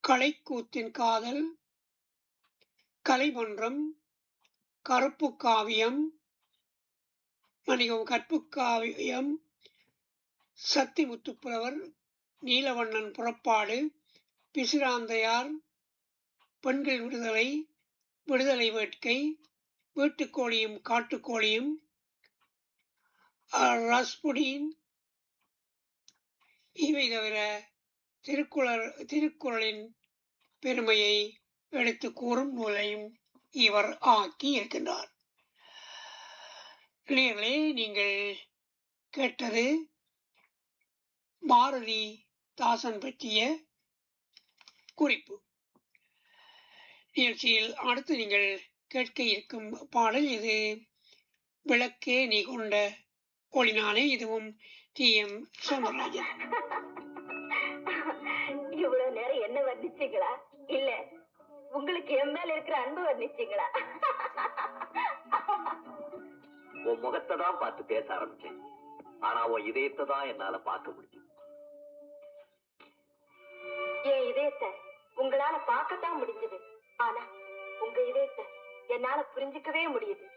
கலைக்கூத்தின் காதல் கலைமன்றம் கருப்பு காவியம் மன்னிக்கவும் கற்பு காவியம் சத்திமுத்துப்புலவர் நீலவண்ணன் புறப்பாடு பிசிராந்தையார் பெண்கள் விடுதலை விடுதலை வேட்கை வீட்டுக்கோழியும் காட்டுக்கோழியும் அஹ், ரஸ்புடின் இவை தவிர திருக்குறள் திருக்குறளின் பெருமையை எடுத்து கூறும் நூலையும் இவர் ஆக்கி இருக்கின்றார் இளையர்களே நீங்கள் கேட்டது பாரதி தாசன் பற்றிய குறிப்பு நிகழ்ச்சியில் அடுத்து நீங்கள் கேட்க இருக்கும் பாடல் இது விளக்கே நீ கொண்ட ஒளினானே இதுவும் டி எம் சௌந்தரராஜன் இவ்வளவு நேரம் என்ன வர்ணிச்சீங்களா இல்ல உங்களுக்கு என் மேல இருக்கிற அன்பு வர்ணிச்சீங்களா உன் முகத்தை தான் பார்த்து பேச ஆரம்பிச்சேன் ஆனா உன் இதயத்தை தான் என்னால பார்க்க முடியும் என் இதயத்தை உங்களால பார்க்கத்தான் முடிஞ்சது ஆனா உங்க இதயத்தை என்னால புரிஞ்சுக்கவே முடியுது